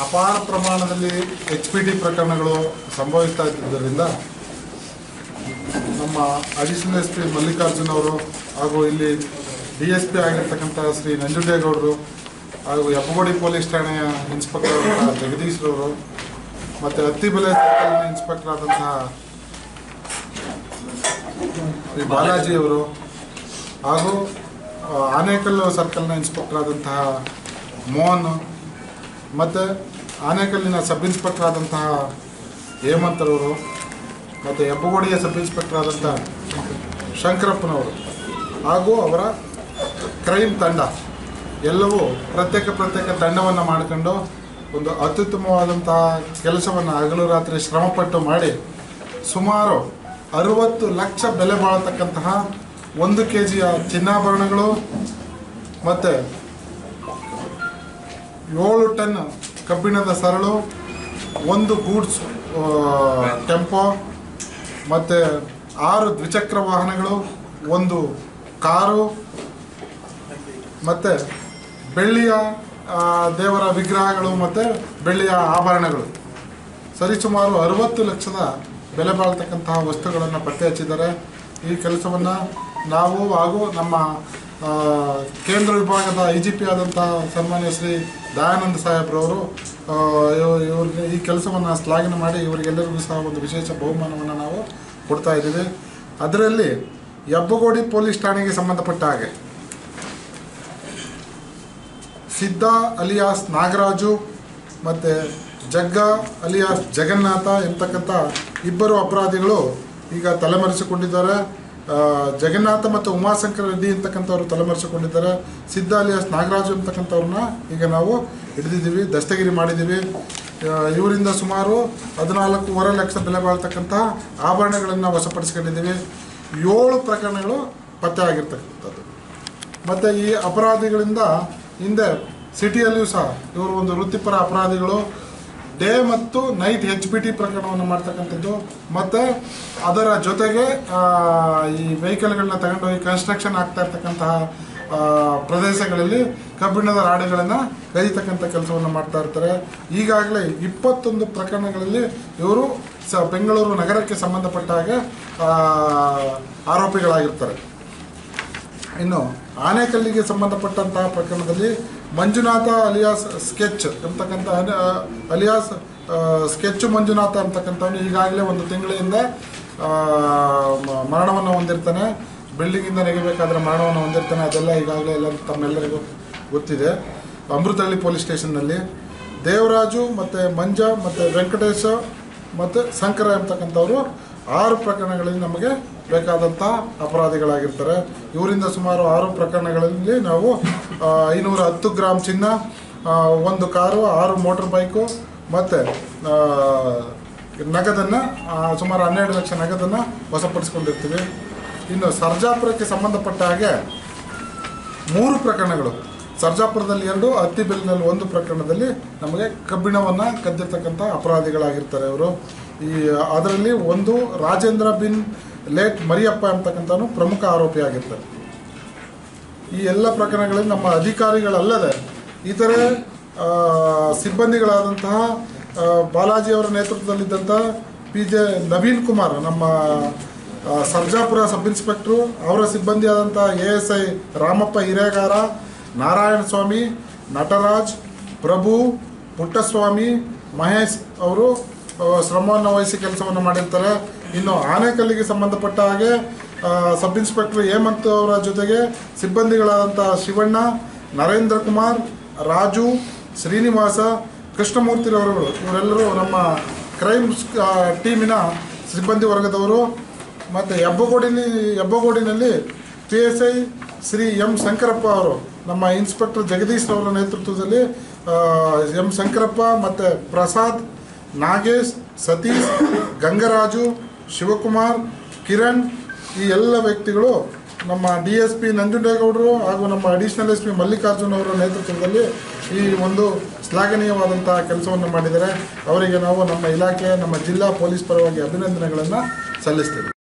ಅಪಾರ ಪ್ರಮಾಣದಲ್ಲಿ H P T ಪ್ರಕರಣಗಳು ಸಂಭವಿಸ್ತಾ ಇದ್ದುದರಿಂದ ನಮ್ಮ ಅಡಿಷನಲ್ ಎಸ್ ಪಿ ಮಲ್ಲಿಕಾರ್ಜುನ್ ಅವರು ಹಾಗೂ ಇಲ್ಲಿ ಡಿ ಎಸ್ ಪಿ ಆಗಿರ್ತಕ್ಕಂಥ ಶ್ರೀ ನಂಜುಂಡೇಗೌಡರು ಹಾಗೂ ಹೆಬ್ಬಗೋಡಿ ಪೊಲೀಸ್ ಠಾಣೆಯ ಇನ್ಸ್ಪೆಕ್ಟರ್ ಆದಂತಹ ಜಗದೀಶ್ ರವರು ಮತ್ತು ಹತ್ತಿಬೆಲೆ ಸರ್ಕಲ್ನ ಇನ್ಸ್ಪೆಕ್ಟರ್ ಆದಂತಹ ಶ್ರೀ ಬಾಲಾಜಿ ಅವರು ಹಾಗೂ ಆ, ಆನೇಕಲ್ಲು ಸರ್ಕಲ್ನ ಇನ್ಸ್ಪೆಕ್ಟರ್ ಆದಂತಹ ಮೋಹನ್ ಮತ್ತು ಆನೇಕಲ್ಲಿನ ಸಬ್ ಇನ್ಸ್ಪೆಕ್ಟರ್ ಆದಂತಹ ಹೇಮಂತರವರು ಮತ್ತು ಹೆಬ್ಬಗೋಡಿಯ ಸಬ್ ಇನ್ಸ್ಪೆಕ್ಟರ್ ಆದಂಥ ಶಂಕರಪ್ಪನವರು ಹಾಗೂ ಅವರ ಕ್ರೈಮ್ ತಂಡ ಎಲ್ಲವೂ ಪ್ರತ್ಯೇಕ ಪ್ರತ್ಯೇಕ ತಂಡವನ್ನು ಮಾಡಿಕೊಂಡು ಒಂದು ಅತ್ಯುತ್ತಮವಾದಂತಹ ಕೆಲಸವನ್ನು ಹಗಲು ರಾತ್ರಿ ಶ್ರಮಪಟ್ಟು ಮಾಡಿ ಸುಮಾರು ಅರುವತ್ತು ಲಕ್ಷ ಬೆಲೆ ಬಾಳತಕ್ಕಂತಹ ಒಂದು ಕೆ ಜಿಯ ಚಿನ್ನಾಭರಣಗಳು ಮತ್ತು ಏಳು ಟನ್ ಕಬ್ಬಿಣದ ಸರಳು ಒಂದು ಗೂಡ್ಸ್ ಟೆಂಪೋ ಮತ್ತು ಆರು ದ್ವಿಚಕ್ರ ವಾಹನಗಳು ಒಂದು ಕಾರು ಮತ್ತು ಬೆಳ್ಳಿಯ ಆ, ದೇವರ ವಿಗ್ರಹಗಳು ಮತ್ತು ಬೆಳ್ಳಿಯ ಆಭರಣಗಳು ಸರಿಸುಮಾರು ಅರುವತ್ತು ಲಕ್ಷದ ಬೆಲೆ ಬಾಳ್ತಕ್ಕಂತಹ ವಸ್ತುಗಳನ್ನು ಪತ್ತೆ ಹಚ್ಚಿದ್ದಾರೆ ಈ ಕೆಲಸವನ್ನು ನಾವು ಹಾಗೂ ನಮ್ಮ ಆ, ಕೇಂದ್ರ ವಿಭಾಗದ ಐ ಜಿ ಪಿ ಆದಂತಹ ಸನ್ಮಾನ್ಯ ಶ್ರೀ ದಯಾನಂದ ಸಾಹೇಬ್ರವರು ಆ, ಇವ್- ಇವ್ರಿಗೆ ಈ ಕೆಲಸವನ್ನು ಶ್ಲಾಘನೆ ಮಾಡಿ ಇವರಿಗೆಲ್ಲರಿಗೂ ಸಹ ಒಂದು ವಿಶೇಷ ಬಹುಮಾನವನ್ನು ನಾವು ಕೊಡ್ತಾ ಇದ್ದೀವಿ ಅದರಲ್ಲಿ ಹೆಬ್ಬಗೋಡಿ ಪೊಲೀಸ್ ಠಾಣೆಗೆ ಸಂಬಂಧಪಟ್ಟ ಹಾಗೆ ಸಿದ್ಧ ಅಲಿಯಾಸ್ ನಾಗರಾಜು ಮತ್ತು ಜಗ್ಗ ಅಲಿಯಾಸ್ ಜಗನ್ನಾಥ ಎಂತಕ್ಕಂಥ ಇಬ್ಬರು ಅಪರಾಧಿಗಳು ಈಗ ತಲೆಮರೆಸಿಕೊಂಡಿದ್ದಾರೆ ಆ, ಜಗನ್ನಾಥ ಮತ್ತು ಉಮಾಶಂಕರ ರೆಡ್ಡಿ ಅಂತಕ್ಕಂಥವ್ರು ತಲೆಮರೆಸಿಕೊಂಡಿದ್ದಾರೆ ಸಿದ್ಧ ಅಲಿಯಾಸ್ ನಾಗರಾಜು ಅಂತಕ್ಕಂಥವ್ರನ್ನ ಈಗ ನಾವು ಹಿಡಿದಿದ್ದೀವಿ ದಸ್ತಗಿರಿ ಮಾಡಿದ್ದೀವಿ ಆ, ಇವರಿಂದ ಸುಮಾರು ಹದಿನಾಲ್ಕೂವರೆ ಲಕ್ಷ ಬೆಲೆ ಬಾಳ್ತಕ್ಕಂತಹ ಆಭರಣಗಳನ್ನು ವಶಪಡಿಸ್ಕೊಂಡಿದ್ದೀವಿ ಏಳು ಪ್ರಕರಣಗಳು ಪತ್ತೆ ಆಗಿರ್ತಕ್ಕಂಥದ್ದು ಮತ್ತು ಈ ಅಪರಾಧಿಗಳಿಂದ ಹಿಂದೆ ಸಿಟಿಯಲ್ಲಿಯೂ ಸಹ ಇವರು ಒಂದು ವೃತ್ತಿಪರ ಅಪರಾಧಿಗಳು ಡೇ ಮತ್ತು ನೈಟ್ ಹೆಚ್ ಪಿ ಟಿ ಪ್ರಕರಣವನ್ನು ಮಾಡ್ತಕ್ಕಂಥದ್ದು ಮತ್ತು ಅದರ ಜೊತೆಗೆ ಆ, ಈ ವೆಹಿಕಲ್ಗಳನ್ನ ತಗೊಂಡೋಗಿ ಕನ್ಸ್ಟ್ರಕ್ಷನ್ ಆಗ್ತಾ ಇರ್ತಕ್ಕಂತಹ ಆ, ಪ್ರದೇಶಗಳಲ್ಲಿ ಕಬ್ಬಿಣದ ರಾಡುಗಳನ್ನು ಕೈತಕ್ಕಂಥ ಕೆಲಸವನ್ನು ಮಾಡ್ತಾ ಇರ್ತಾರೆ ಈಗಾಗಲೇ ಇಪ್ಪತ್ತೊಂದು ಪ್ರಕರಣಗಳಲ್ಲಿ ಇವರು ಸ ಬೆಂಗಳೂರು ನಗರಕ್ಕೆ ಸಂಬಂಧಪಟ್ಟ ಹಾಗೆ ಆ, ಆರೋಪಿಗಳಾಗಿರ್ತಾರೆ ಇನ್ನು ಆನೆಕಲ್ಲಿಗೆ ಸಂಬಂಧಪಟ್ಟಂತಹ ಪ್ರಕರಣದಲ್ಲಿ ಮಂಜುನಾಥ ಅಲಿಯಾಸ್ ಸ್ಕೆಚ್ ಎಂತಕ್ಕಂಥ ಅನ- ಅಲಿಯಾಸ್ ಆ, ಸ್ಕೆಚ್ ಮಂಜುನಾಥ ಅಂತಕ್ಕಂಥವನು ಈಗಾಗಲೇ ಒಂದು ತಿಂಗಳಿಂದ ಆ, ಮ- ಮರಣವನ್ನು ಹೊಂದಿರ್ತಾನೆ ಬಿಲ್ಡಿಂಗಿಂದ ನೆಗೆಬೇಕಾದ್ರೆ ಮರಣವನ್ನು ಹೊಂದಿರ್ತಾನೆ ಅದೆಲ್ಲ ಈಗಾಗಲೇ ಎಲ್ಲ ತಮ್ಮೆಲ್ಲರಿಗೂ ಗೊತ್ತಿದೆ ಅಮೃತಹಳ್ಳಿ ಪೊಲೀಸ್ ಸ್ಟೇಷನ್ನಲ್ಲಿ ದೇವರಾಜು ಮತ್ತು ಮಂಜ ಮತ್ತು ವೆಂಕಟೇಶ ಮತ್ತು ಶಂಕರ ಎಂಬತಕ್ಕಂಥವ್ರು ಆರು ಪ್ರಕರಣಗಳಲ್ಲಿ ನಮಗೆ ಬೇಕಾದಂಥ ಅಪರಾಧಿಗಳಾಗಿರ್ತಾರೆ ಇವರಿಂದ ಸುಮಾರು ಆರು ಪ್ರಕರಣಗಳಲ್ಲಿ ನಾವು ಆ, ಐನೂರ ಹತ್ತು ಗ್ರಾಮ್ ಚಿನ್ನ ಆ, ಒಂದು ಕಾರು ಆರು ಮೋಟರ್ ಬೈಕು ಮತ್ತು ನಗದನ್ನು ಸುಮಾರು ಹನ್ನೆರಡು ಲಕ್ಷ ನಗದನ್ನು ವಶಪಡಿಸ್ಕೊಂಡಿರ್ತೀವಿ ಇನ್ನು ಸರ್ಜಾಪುರಕ್ಕೆ ಸಂಬಂಧಪಟ್ಟ ಹಾಗೆ ಮೂರು ಪ್ರಕರಣಗಳು ಸರ್ಜಾಪುರದಲ್ಲಿ ಎರಡು ಹತ್ತಿಬೆಲ್ಲಿನಲ್ಲಿ ಒಂದು ಪ್ರಕರಣದಲ್ಲಿ ನಮಗೆ ಕಬ್ಬಿಣವನ್ನು ಕದ್ದಿರ್ತಕ್ಕಂಥ ಅಪರಾಧಿಗಳಾಗಿರ್ತಾರೆ ಅವರು ಈ ಅದರಲ್ಲಿ ಒಂದು ರಾಜೇಂದ್ರ ಬಿನ್ ಲೇಟ್ ಮರಿಯಪ್ಪ ಅಂತಕ್ಕಂಥವನು ಪ್ರಮುಖ ಆರೋಪಿಯಾಗಿರ್ತಾರೆ ಈ ಎಲ್ಲ ಪ್ರಕರಣಗಳಲ್ಲಿ ನಮ್ಮ ಅಧಿಕಾರಿಗಳಲ್ಲದೆ ಇತರೆ ಆ, ಸಿಬ್ಬಂದಿಗಳಾದಂತಹ ಆ, ಬಾಲಾಜಿ ಅವರ ನೇತೃತ್ವದಲ್ಲಿದ್ದಂಥ ಪಿ ಜೆ ನವೀನ್ ಕುಮಾರ್ ನಮ್ಮ ಆ, ಸರ್ಜಾಪುರ ಸಬ್ ಇನ್ಸ್ಪೆಕ್ಟ್ರು ಅವರ ಸಿಬ್ಬಂದಿಯಾದಂಥ A S I Ramappa Hiregara Narayana Swamy Nataraj Prabhu Puttaswamy Mahesh ಅವರು ಆ, ಶ್ರಮವನ್ನು ವಹಿಸಿ ಕೆಲಸವನ್ನು ಮಾಡಿರ್ತಾರೆ ಇನ್ನು ಆನೆಕಲ್ಲಿಗೆ ಸಂಬಂಧಪಟ್ಟ ಹಾಗೆ ಆ, ಸಬ್ ಇನ್ಸ್ಪೆಕ್ಟರ್ ಹೇಮಂತ್ ಅವರ ಜೊತೆಗೆ ಸಿಬ್ಬಂದಿಗಳಾದಂಥ ಶಿವಣ್ಣ ನರೇಂದ್ರ ಕುಮಾರ್ ರಾಜು ಶ್ರೀನಿವಾಸ ಕೃಷ್ಣಮೂರ್ತಿರವರುಗಳು ಇವರೆಲ್ಲರೂ ನಮ್ಮ ಕ್ರೈಮ್ ಟೀಮಿನ ಸಿಬ್ಬಂದಿ ವರ್ಗದವರು ಮತ್ತು ಹೆಬ್ಬಗೋಡಿನಿ ಹೆಬ್ಬಗೋಡಿನಲ್ಲಿ P S I Shri M Shankarappa ಅವರು ನಮ್ಮ ಇನ್ಸ್ಪೆಕ್ಟರ್ ಜಗದೀಶ್ ಅವರ ನೇತೃತ್ವದಲ್ಲಿ ಆ, ಎಂ ಶಂಕರಪ್ಪ ಮತ್ತು ಪ್ರಸಾದ್ ನಾಗೇಶ್ ಸತೀಶ್ ಗಂಗರಾಜು ಶಿವಕುಮಾರ್ ಕಿರಣ್ ಈ ಎಲ್ಲ ವ್ಯಕ್ತಿಗಳು ನಮ್ಮ ಡಿ ಎಸ್ ಪಿ ನಂಜುಂಡೇಗೌಡರು ಹಾಗೂ ನಮ್ಮ ಅಡಿಷನಲ್ ಎಸ್ ಪಿ ಮಲ್ಲಿಕಾರ್ಜುನ್ ಅವರ ನೇತೃತ್ವದಲ್ಲಿ ಈ ಒಂದು ಶ್ಲಾಘನೀಯವಾದಂತಹ ಕೆಲಸವನ್ನು ಮಾಡಿದ್ದಾರೆ ಅವರಿಗೆ ನಾವು ನಮ್ಮ ಇಲಾಖೆ ನಮ್ಮ ಜಿಲ್ಲಾ ಪೊಲೀಸ್ ಪರವಾಗಿ ಅಭಿನಂದನೆಗಳನ್ನು ಸಲ್ಲಿಸ್ತೀವಿ